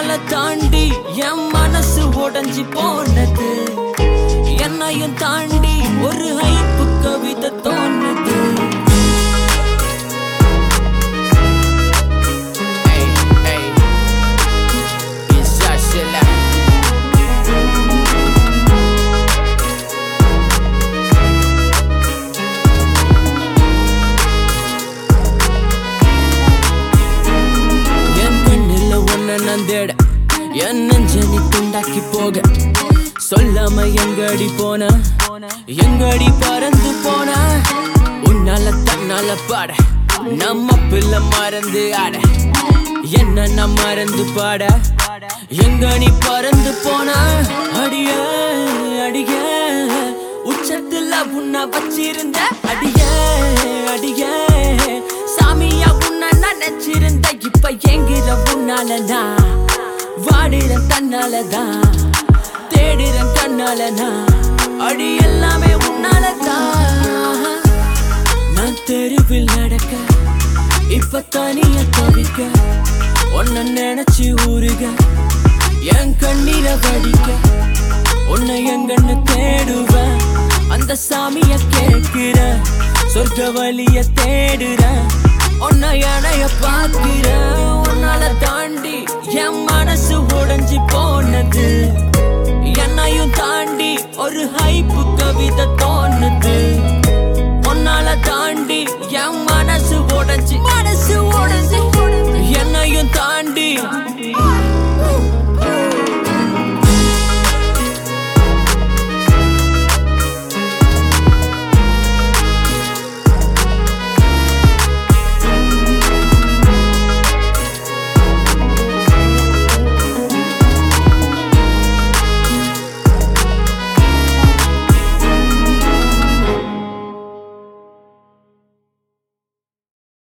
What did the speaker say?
உன்னால தாண்டி என் மனசு உடைஞ்சு போனது என்னையும் தாண்டி ஒரு ஹைப்பு கவிதை தோணுது Ey, ey. Inshallah. என் கண்ணுல ஒன்ன நான் தேட என் நெஞ்ச நீ துண்டாக்கி போக சொல்லாம எங்கடி போன எங்கடி பறந்து போன உன்னால தன்னால பாட நம்ம பிள்ளை மறந்து ஆட என்ன நான் மறந்து பாட எங்க நீ பறந்து போன அடிய அடிய உச்சத்துல உன்னை வச்சிருந்த அடிய அடிய சாமியா உன்னை நினைச்சிருந்த இப்ப எங்கிற உன்னால நான் வாடுறேன் தன்னாலதான் தேடுறேன் கண்ணாலதான் அடி எல்லாமே உன்னாலதான் நான் தெருவில் நடக்க இப்ப தனிய தவிக்க உன்னை நினைச்சு ஊருக என் கண்ணீர வடிக்க உன்னை எங்கன்னு தேடுவேன் அந்த சாமிய கேட்கிற சொர்க்க வழிய தேடுற உன்னை இணைய பார்க்கிற உன்னால தாண்டி என் மனசு உடைஞ்சு போனது என்னையும் தாண்டி ஒரு ஹைப்பு கவிதை தோணுது உன்னால தாண்டி